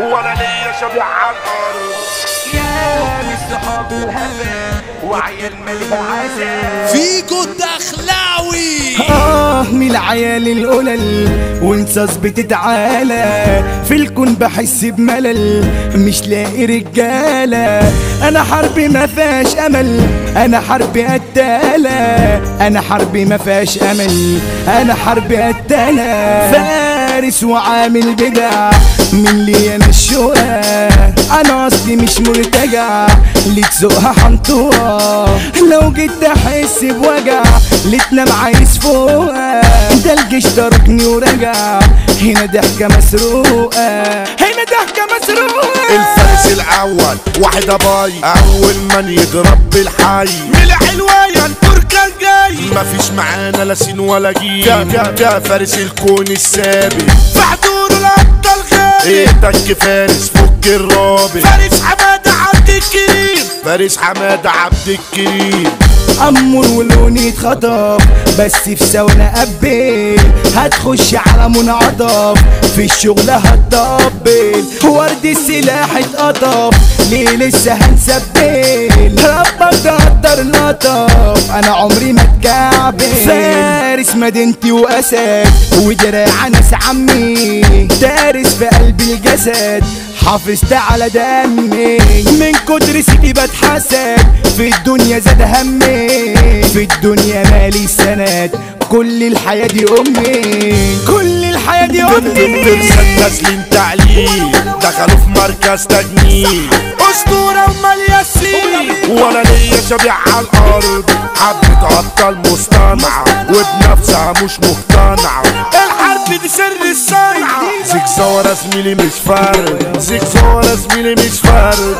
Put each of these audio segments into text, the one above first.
ولا ليا شبيع على الارض يا مش صحاب الهفا وعيال ملك عسل فيكو الدخلاوي آه من العيال القلل وانصاص بتتعالى في الكون بحس بملل مش لاقي رجالة أنا حربي ما فيهاش أمل أنا حربي قتالة أنا حربي ما فيهاش أمل أنا حربي قتالة فارس وعامل بدع من لي أنا الشقة أنا أصلي مش مرتجع ليه تزقها حنطورة لو جيت أحس بوجع ليه تنام عايز فوقها ده الجيش تركني ورجع هنا ضحكة مسروقة هنا ضحكة مسروقة الفارس الاول واحد باي اول من يضرب بالحي من الحلوية التركة الجاي مفيش معانا لا سين ولا جيم يا يا يا فارس الكون السابق في حضور الابطال غالي ايدك فارس فك الرابط فارس حمادة عبد الكريم فارس حمادة عبد الكريم أمور ولوني اتخطف بس في ثواني قبل هتخش على منعطف في الشغل هتطبل ورد السلاح اتقطف ليه لسه هنسبل ربك تقدر لطف انا عمري ما اتكعبل فارس مدينتي واسد ودراع ناس عمي دارس في قلب الجسد حافظت على دمي من كتر سيدي بتحسد في الدنيا زاد همي في الدنيا مالي سند كل الحياة دي أمي كل الحياة دي أمي ترسل نازلين تعليم دخلوا في مركز تجنيد اسطورة وملياسين ولا ليا شبيع على الارض حبة ابطال مصطنعة وبنفسها مش مقتنعة الحرب دي سر الصنعة زيك زورة زميلي مش فرد زيك زورة زميلي مش فرد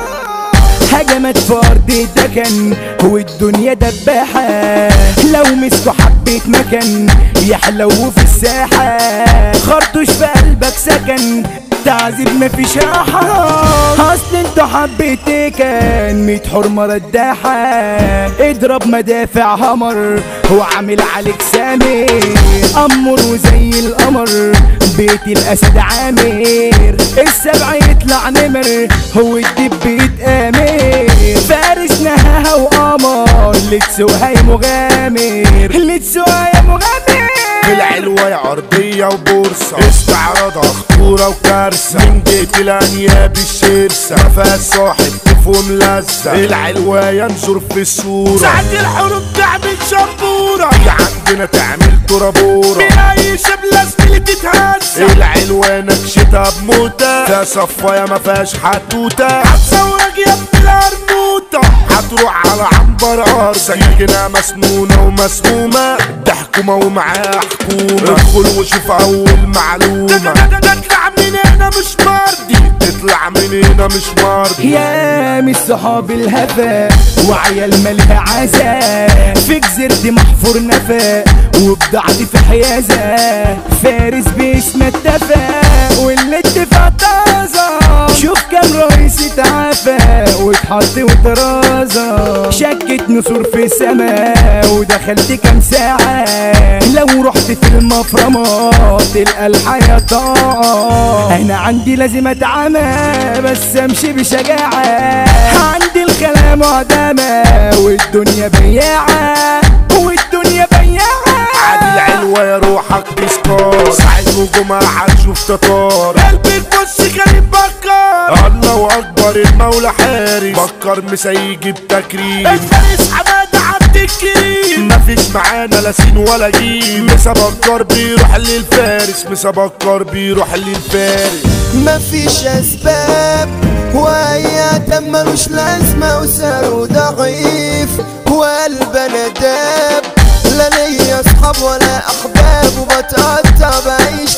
هجمت في أرض الدكن والدنيا دباحة لو مسكوا حبة مكان يحلو في الساحة خرطوش في قلبك سكن تعذيب مفيش راحة أصل انتوا حبيتي كان ميت حرمة رداحة اضرب مدافع همر هو عامل عليك سامر أمر وزي القمر بيت الأسد عامر السبع يطلع نمر هو الدب يتآمر فارس نهاها وقمر لتسوقها يا مغامر لتسوقها يا مغامر في العلوة أرضية وبورصة استعراضها خطورة وكارثة من جيت الأنياب الشرسة مفيهاش صاحب تفهم لذة العلوة ينظر في الصورة ساعة الحروب تعمل شبورة هي عندنا تعمل ترابورة من أي شبلة زميلي تتهز العلوة نكشتها بموتة فيها صفاية مفيهاش حتوتة هتصورك يا ابن القرموطة هتروح على عنبر أرض سكينة مسنونة ومسمومة ده حكومة ومعاها حكومة ادخل وشوف أول معلومة تطلع من هنا مش مرضي تطلع من هنا مش مرضي يا مش صحاب الهفا وعيال مالها عزا في جزيرتي محفور نفا وبضعتي في حيازة فارس باسم اتفق واللي اتفق طازة شوف كام رئيس اتعافى واتحط وطرازة شكت نسور في السماء ودخلت كام ساعة لو رحت في المفرمات تلقى الحياة طاعة انا عندي لازم اتعامى بس امشي بشجاعة عندي الخلا معدمة والدنيا بياعة والدنيا بياعة عادي العلوة يا روحك تسكر ساعة وجمعة هتشوف تتار قلبي تبص كريم بكر الله اكبر المولى حارس بكر مسيجي بتكريم الفارس حمادة عبد الكريم مفيش معانا لا سين ولا جيم مسا بكر بيروح للفارس مسا بكر بيروح للفارس مفيش اسباب وهي دم ملوش لازمة وسعره ضعيف وقلبنا داب لا ليا اصحاب ولا احباب وبتقطع بعيش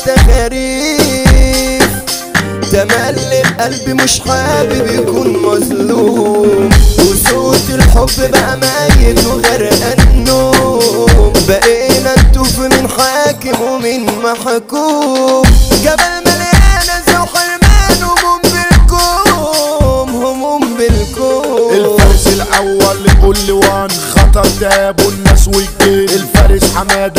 تخاريف تملي القلب مش حابب يكون مظلوم وصوت الحب بقى ميت وغرقان النوم بقينا نتوف من حاكم ومن محكوم جبل مليانة زو حرمان هموم بالكوم هموم بالكوم الفارس الاول لكل وان خطر داب والناس والجيل الفارس حمادة عبد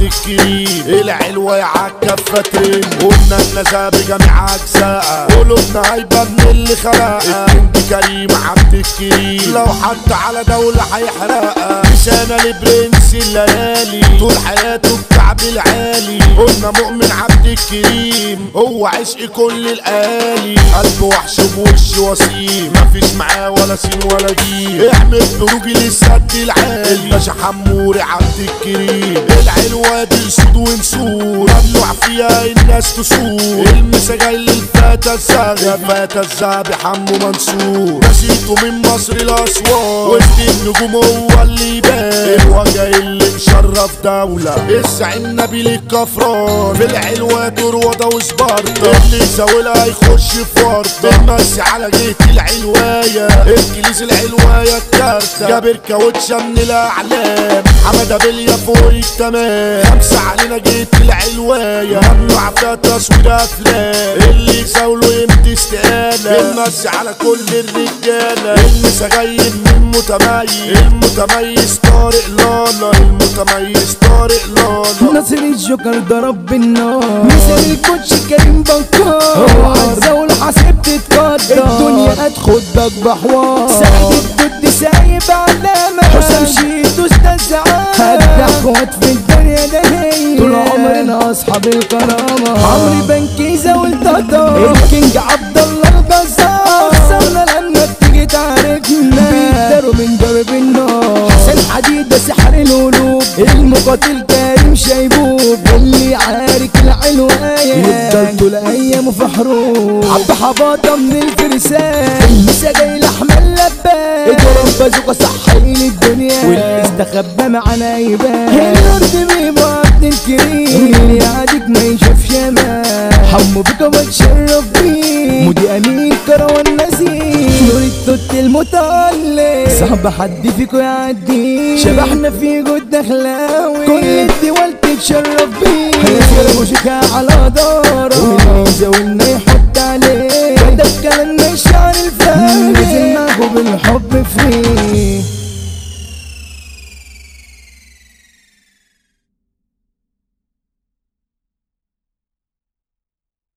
الكريم العلوة عالكفة ترم قلنا النزا بجميع أجزاء قلوبنا هيبة من اللي خلقها الكنج كريم عبد الكريم لو حط على دولة هيحرقها لسانة لبرنس الليالي طول حياته الكعب العالي قلنا مؤمن عبد الكريم هو عشق كل الآلي قلب وحش بوش وسيم مفيش معاه ولا سين ولا جيم اعمل بروجي للسد العالي الباشا حموري عبد الكريم العلوة دي سود ونسور ممنوع فيها الناس تسور المسا جاي للفتى الزاغي فتى الزابي حمو منصور نسيته من مصر الأسوار وسط النجوم هو اللي يبان الوجه اللي مشرف دولة الزعيم نبيل الكفران في العلوة تروضة وسبارتا اللي يزاولها يخش في ورطة بنمسي على جيت العلواية الكنيس العلواية الكارتة جابر كاوتشة من الأعلام حمادة بليا فوق التمام خمسة علينا جيت العلواية ممنوع فيها تصوير أفلام اللي يزاوله يمدي استقالة بنمسي على كل الرجالة المسا جاي من متميز المتميز طارق لالا المتميز طارق لالا ناصر الجوكر ضرب بالنار مثل الكوتش كريم بكار اوعى تزاول حاسب تتقدر الدنيا هتخدك بحوار سعيد الدود سايب علامة حسام شيتو استاذ هدى اخوات في الدنيا ده هي طول عمرنا اصحاب الكرامة عمري بنكي زاول تطار الكينج عبد الله الجزار خسرنا لما بتيجي تعاركنا بيقدروا من باب النار حسن حديد سحر القلوب المقاتل كريم شيبوب اللي عارك العلواية يفضل طول ايامه في حروب عبد حباطة من الفرسان المسا جاي لحمة اللبان اضرب بازوكا صحي للدنيا واللي استخبى معانا يبان الارض بيبقى عبد الكريم اللي يعادك ما يشوفش امان حمو بيكا بتشرف بيه مودي امين كروان نسيم نور التوت المتألق صعب حد فيكو يعدي شبحنا في جود دخلاوي كل الدول تتشرف بيه هيا وشكا على دار